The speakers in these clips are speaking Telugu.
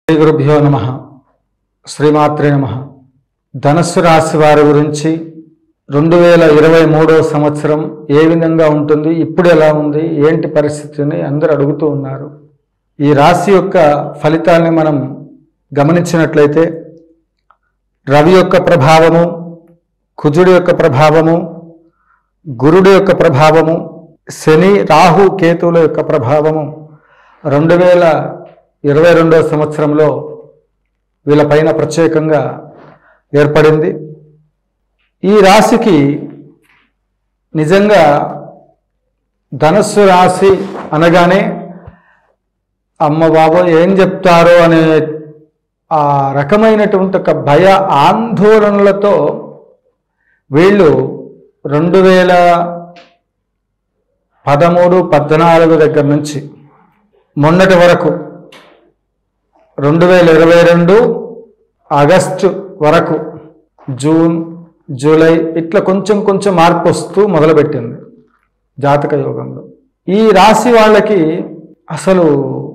శ్రీ గురుభ్యో నమ శ్రీమాత్రే నమ ధనస్సు రాశి వారి గురించి రెండు వేల ఇరవై మూడో సంవత్సరం ఏ విధంగా ఉంటుంది ఇప్పుడు ఎలా ఉంది ఏంటి పరిస్థితి అని అందరూ అడుగుతూ ఉన్నారు ఈ రాశి యొక్క ఫలితాల్ని మనం గమనించినట్లయితే రవి యొక్క ప్రభావము కుజుడి యొక్క ప్రభావము గురుడి యొక్క ప్రభావము శని రాహు కేతువుల యొక్క ప్రభావము రెండు వేల ఇరవై రెండవ సంవత్సరంలో వీళ్ళపైన ప్రత్యేకంగా ఏర్పడింది ఈ రాశికి నిజంగా ధనస్సు రాశి అనగానే అమ్మ బాబో ఏం చెప్తారో అనే ఆ రకమైనటువంటి ఒక భయ ఆందోళనలతో వీళ్ళు రెండు వేల పదమూడు పద్నాలుగు దగ్గర నుంచి మొన్నటి వరకు రెండు వేల ఇరవై రెండు ఆగస్టు వరకు జూన్ జూలై ఇట్లా కొంచెం కొంచెం మార్పు వస్తూ మొదలుపెట్టింది జాతక యోగంలో ఈ రాశి వాళ్ళకి అసలు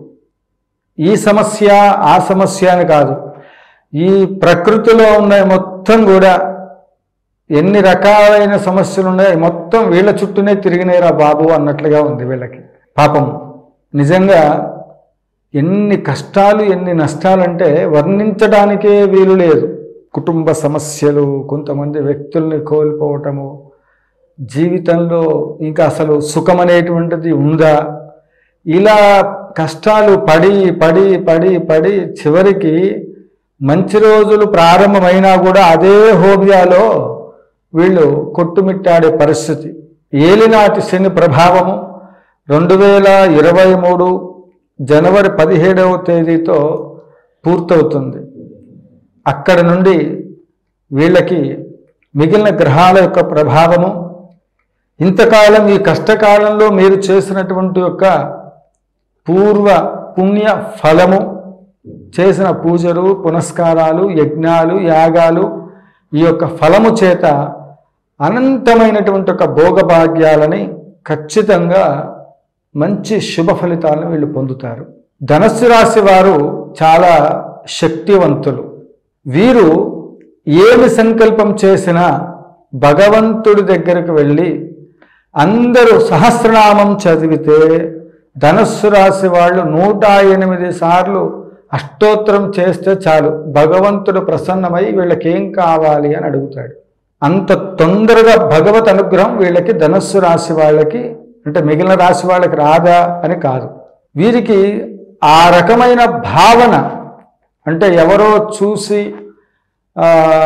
ఈ సమస్య ఆ సమస్య అని కాదు ఈ ప్రకృతిలో ఉన్న మొత్తం కూడా ఎన్ని రకాలైన సమస్యలు ఉన్నాయో మొత్తం వీళ్ళ చుట్టూనే తిరిగినాయిరా బాబు అన్నట్లుగా ఉంది వీళ్ళకి పాపం నిజంగా ఎన్ని కష్టాలు ఎన్ని నష్టాలంటే వర్ణించడానికే వీలు లేదు కుటుంబ సమస్యలు కొంతమంది వ్యక్తుల్ని కోల్పోవటము జీవితంలో ఇంకా అసలు సుఖం అనేటువంటిది ఉందా ఇలా కష్టాలు పడి పడి పడి పడి చివరికి మంచి రోజులు ప్రారంభమైనా కూడా అదే హోబియాలో వీళ్ళు కొట్టుమిట్టాడే పరిస్థితి ఏలినాటి శని ప్రభావము రెండు వేల ఇరవై మూడు జనవరి పదిహేడవ తేదీతో పూర్తవుతుంది అక్కడి నుండి వీళ్ళకి మిగిలిన గ్రహాల యొక్క ప్రభావము ఇంతకాలం ఈ కష్టకాలంలో మీరు చేసినటువంటి యొక్క పూర్వ పుణ్య ఫలము చేసిన పూజలు పునస్కారాలు యజ్ఞాలు యాగాలు ఈ యొక్క ఫలము చేత అనంతమైనటువంటి ఒక భోగభాగ్యాలని ఖచ్చితంగా మంచి శుభ ఫలితాలను వీళ్ళు పొందుతారు ధనస్సు రాశి వారు చాలా శక్తివంతులు వీరు ఏమి సంకల్పం చేసినా భగవంతుడి దగ్గరకు వెళ్ళి అందరూ సహస్రనామం చదివితే ధనస్సు రాశి వాళ్ళు నూట ఎనిమిది సార్లు అష్టోత్తరం చేస్తే చాలు భగవంతుడు ప్రసన్నమై వీళ్ళకి ఏం కావాలి అని అడుగుతాడు అంత తొందరగా భగవత్ అనుగ్రహం వీళ్ళకి ధనస్సు రాశి వాళ్ళకి అంటే మిగిలిన రాశి వాళ్ళకి రాదా అని కాదు వీరికి ఆ రకమైన భావన అంటే ఎవరో చూసి ఆ,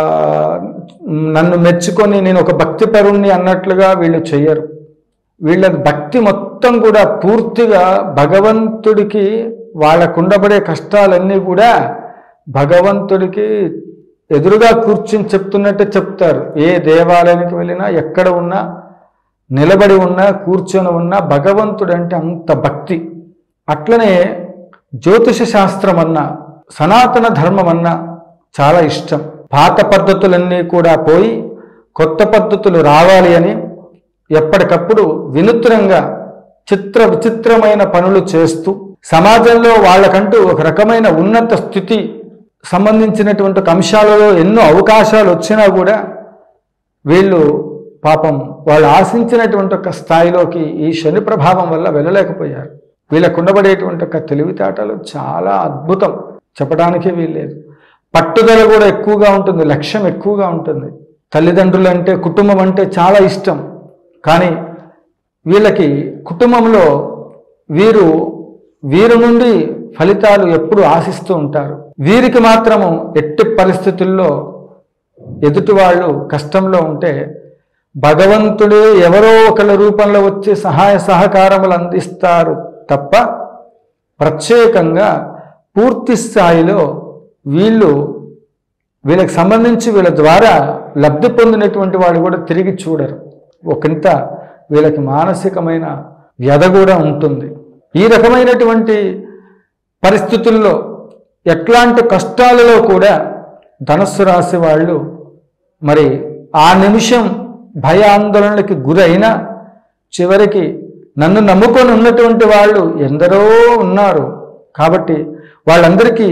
నన్ను మెచ్చుకొని నేను ఒక భక్తిపరుణ్ణి అన్నట్లుగా వీళ్ళు చెయ్యరు వీళ్ళ భక్తి మొత్తం కూడా పూర్తిగా భగవంతుడికి వాళ్ళకు ఉండబడే కష్టాలన్నీ కూడా భగవంతుడికి ఎదురుగా కూర్చుని చెప్తున్నట్టే చెప్తారు ఏ దేవాలయానికి వెళ్ళినా ఎక్కడ ఉన్నా నిలబడి ఉన్నా కూర్చొని ఉన్నా భగవంతుడు అంటే అంత భక్తి అట్లనే జ్యోతిష శాస్త్రం అన్నా సనాతన ధర్మం అన్నా చాలా ఇష్టం పాత పద్ధతులన్నీ కూడా పోయి కొత్త పద్ధతులు రావాలి అని ఎప్పటికప్పుడు వినూత్నంగా చిత్ర విచిత్రమైన పనులు చేస్తూ సమాజంలో వాళ్ళకంటూ ఒక రకమైన ఉన్నత స్థితి సంబంధించినటువంటి ఒక అంశాలలో ఎన్నో అవకాశాలు వచ్చినా కూడా వీళ్ళు పాపం వాళ్ళు ఆశించినటువంటి ఒక స్థాయిలోకి ఈ శని ప్రభావం వల్ల వెళ్ళలేకపోయారు వీళ్ళకు ఉండబడేటువంటి ఒక తెలివితేటలు చాలా అద్భుతం చెప్పడానికే వీల్లేదు పట్టుదల కూడా ఎక్కువగా ఉంటుంది లక్ష్యం ఎక్కువగా ఉంటుంది తల్లిదండ్రులు అంటే కుటుంబం అంటే చాలా ఇష్టం కానీ వీళ్ళకి కుటుంబంలో వీరు వీరి నుండి ఫలితాలు ఎప్పుడు ఆశిస్తూ ఉంటారు వీరికి మాత్రము ఎట్టి పరిస్థితుల్లో ఎదుటి వాళ్ళు కష్టంలో ఉంటే భగవంతుడే ఎవరో ఒకళ్ళ రూపంలో వచ్చి సహాయ సహకారములు అందిస్తారు తప్ప ప్రత్యేకంగా పూర్తి స్థాయిలో వీళ్ళు వీళ్ళకి సంబంధించి వీళ్ళ ద్వారా లబ్ధి పొందినటువంటి వాళ్ళు కూడా తిరిగి చూడరు ఒకంత వీళ్ళకి మానసికమైన వ్యధ కూడా ఉంటుంది ఈ రకమైనటువంటి పరిస్థితుల్లో ఎట్లాంటి కష్టాలలో కూడా ధనస్సు రాశి వాళ్ళు మరి ఆ నిమిషం భయాందోళనలకి గురైనా చివరికి నన్ను నమ్ముకొని ఉన్నటువంటి వాళ్ళు ఎందరో ఉన్నారు కాబట్టి వాళ్ళందరికీ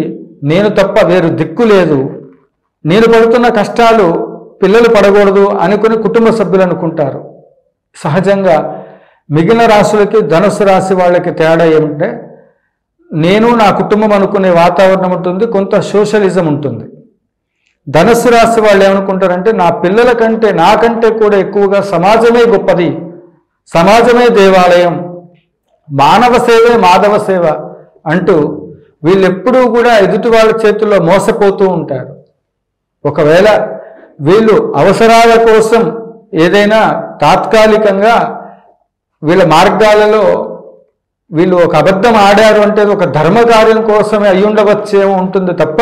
నేను తప్ప వేరు దిక్కు లేదు నేను పడుతున్న కష్టాలు పిల్లలు పడకూడదు అనుకుని కుటుంబ సభ్యులు అనుకుంటారు సహజంగా మిగిలిన రాశులకి ధనుసు రాశి వాళ్ళకి తేడా ఏమిటంటే నేను నా కుటుంబం అనుకునే వాతావరణం ఉంటుంది కొంత సోషలిజం ఉంటుంది ధనుసు రాశి వాళ్ళు ఏమనుకుంటారంటే నా పిల్లల కంటే నాకంటే కూడా ఎక్కువగా సమాజమే గొప్పది సమాజమే దేవాలయం మానవ సేవే మాధవ సేవ అంటూ వీళ్ళెప్పుడూ కూడా ఎదుటి వాళ్ళ చేతుల్లో మోసపోతూ ఉంటారు ఒకవేళ వీళ్ళు అవసరాల కోసం ఏదైనా తాత్కాలికంగా వీళ్ళ మార్గాలలో వీళ్ళు ఒక అబద్ధం ఆడారు అంటే అది ఒక ధర్మకార్యం కోసమే అయి ఉండవచ్చేమో ఉంటుంది తప్ప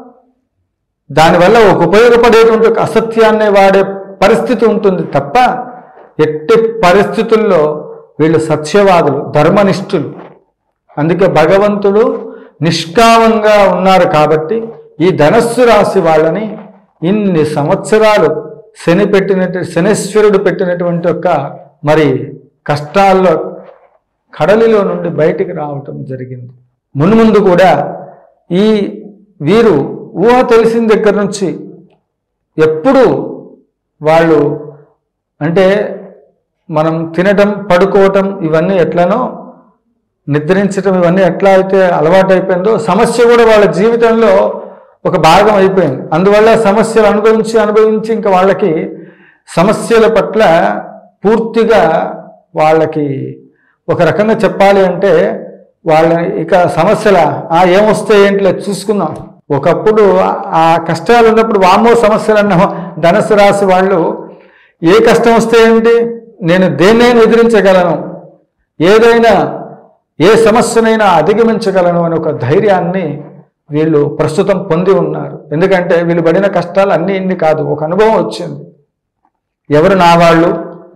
దానివల్ల ఒక ఉపయోగపడేటువంటి ఒక అసత్యాన్ని వాడే పరిస్థితి ఉంటుంది తప్ప ఎట్టి పరిస్థితుల్లో వీళ్ళు సత్యవాదులు ధర్మనిష్ఠులు అందుకే భగవంతుడు నిష్కామంగా ఉన్నారు కాబట్టి ఈ ధనస్సు రాశి వాళ్ళని ఇన్ని సంవత్సరాలు శని పెట్టినట్టు శనేశ్వరుడు పెట్టినటువంటి ఒక మరి కష్టాల్లో కడలిలో నుండి బయటికి రావటం జరిగింది మున్ముందు కూడా ఈ వీరు ఊహ తెలిసిన దగ్గర నుంచి ఎప్పుడు వాళ్ళు అంటే మనం తినటం పడుకోవటం ఇవన్నీ ఎట్లనో నిద్రించటం ఇవన్నీ ఎట్లా అయితే అలవాటు అయిపోయిందో సమస్య కూడా వాళ్ళ జీవితంలో ఒక భాగం అయిపోయింది అందువల్ల సమస్యలు అనుభవించి అనుభవించి ఇంకా వాళ్ళకి సమస్యల పట్ల పూర్తిగా వాళ్ళకి ఒక రకంగా చెప్పాలి అంటే వాళ్ళ ఇక సమస్యల ఆ ఏమొస్తే ఏంటిలే చూసుకుందాం ఒకప్పుడు ఆ కష్టాలు ఉన్నప్పుడు వామో సమస్యలు అన్న ధనస్సు రాశి వాళ్ళు ఏ కష్టం వస్తే ఏంటి నేను దేన్నైనా ఎదిరించగలను ఏదైనా ఏ సమస్యనైనా అధిగమించగలను అనే ఒక ధైర్యాన్ని వీళ్ళు ప్రస్తుతం పొంది ఉన్నారు ఎందుకంటే వీళ్ళు పడిన కష్టాలు అన్నీ ఇన్ని కాదు ఒక అనుభవం వచ్చింది ఎవరు నా వాళ్ళు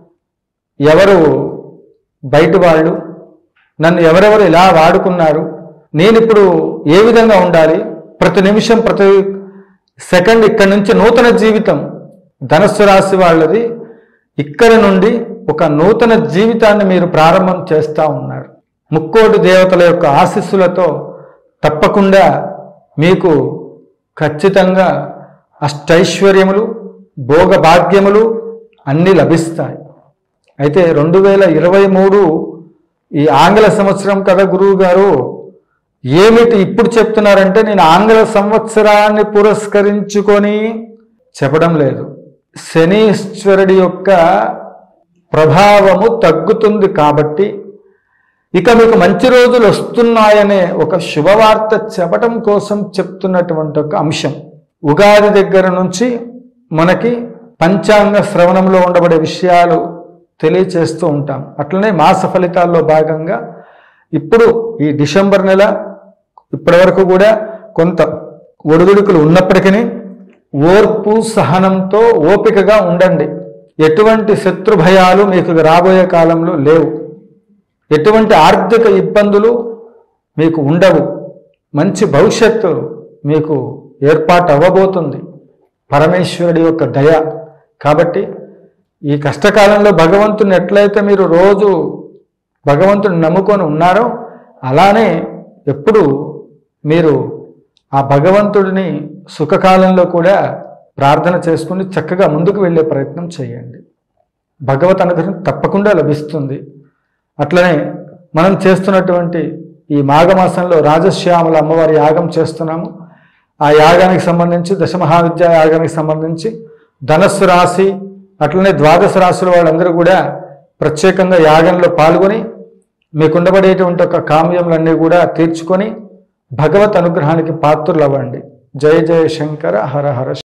ఎవరు బయట వాళ్ళు నన్ను ఎవరెవరు ఇలా వాడుకున్నారు నేను ఇప్పుడు ఏ విధంగా ఉండాలి ప్రతి నిమిషం ప్రతి సెకండ్ ఇక్కడి నుంచి నూతన జీవితం ధనస్సు రాశి వాళ్ళది ఇక్కడి నుండి ఒక నూతన జీవితాన్ని మీరు ప్రారంభం చేస్తూ ఉన్నారు ముక్కోటి దేవతల యొక్క ఆశీస్సులతో తప్పకుండా మీకు ఖచ్చితంగా అష్టైశ్వర్యములు భోగభాగ్యములు అన్నీ లభిస్తాయి అయితే రెండు వేల ఇరవై మూడు ఈ ఆంగ్ల సంవత్సరం కదా గురువు గారు ఏమిటి ఇప్పుడు చెప్తున్నారంటే నేను ఆంగ్ల సంవత్సరాన్ని పురస్కరించుకొని చెప్పడం లేదు శనీశ్వరుడి యొక్క ప్రభావము తగ్గుతుంది కాబట్టి ఇక మీకు మంచి రోజులు వస్తున్నాయనే ఒక శుభవార్త చెప్పటం కోసం చెప్తున్నటువంటి ఒక అంశం ఉగాది దగ్గర నుంచి మనకి పంచాంగ శ్రవణంలో ఉండబడే విషయాలు తెలియచేస్తూ ఉంటాం అట్లనే మాస ఫలితాల్లో భాగంగా ఇప్పుడు ఈ డిసెంబర్ నెల ఇప్పటి వరకు కూడా కొంత ఒడిదుడుకులు ఉన్నప్పటికీ ఓర్పు సహనంతో ఓపికగా ఉండండి ఎటువంటి శత్రు భయాలు మీకు రాబోయే కాలంలో లేవు ఎటువంటి ఆర్థిక ఇబ్బందులు మీకు ఉండవు మంచి భవిష్యత్తు మీకు ఏర్పాటు అవ్వబోతుంది పరమేశ్వరుడి యొక్క దయ కాబట్టి ఈ కష్టకాలంలో భగవంతుని ఎట్లయితే మీరు రోజు భగవంతుని నమ్ముకొని ఉన్నారో అలానే ఎప్పుడు మీరు ఆ భగవంతుడిని సుఖకాలంలో కూడా ప్రార్థన చేసుకుని చక్కగా ముందుకు వెళ్ళే ప్రయత్నం చేయండి భగవత్ అనుగ్రహం తప్పకుండా లభిస్తుంది అట్లనే మనం చేస్తున్నటువంటి ఈ మాఘమాసంలో రాజశ్యామల అమ్మవారి యాగం చేస్తున్నాము ఆ యాగానికి సంబంధించి దశమహావిద్య యాగానికి సంబంధించి ధనస్సు రాశి అట్లనే ద్వాదశ రాశుల వాళ్ళందరూ కూడా ప్రత్యేకంగా యాగంలో పాల్గొని మీకు ఉండబడేటువంటి ఒక కామ్యములన్నీ కూడా తీర్చుకొని భగవత్ అనుగ్రహానికి పాత్రులు అవ్వండి జయ జయ శంకర హర హర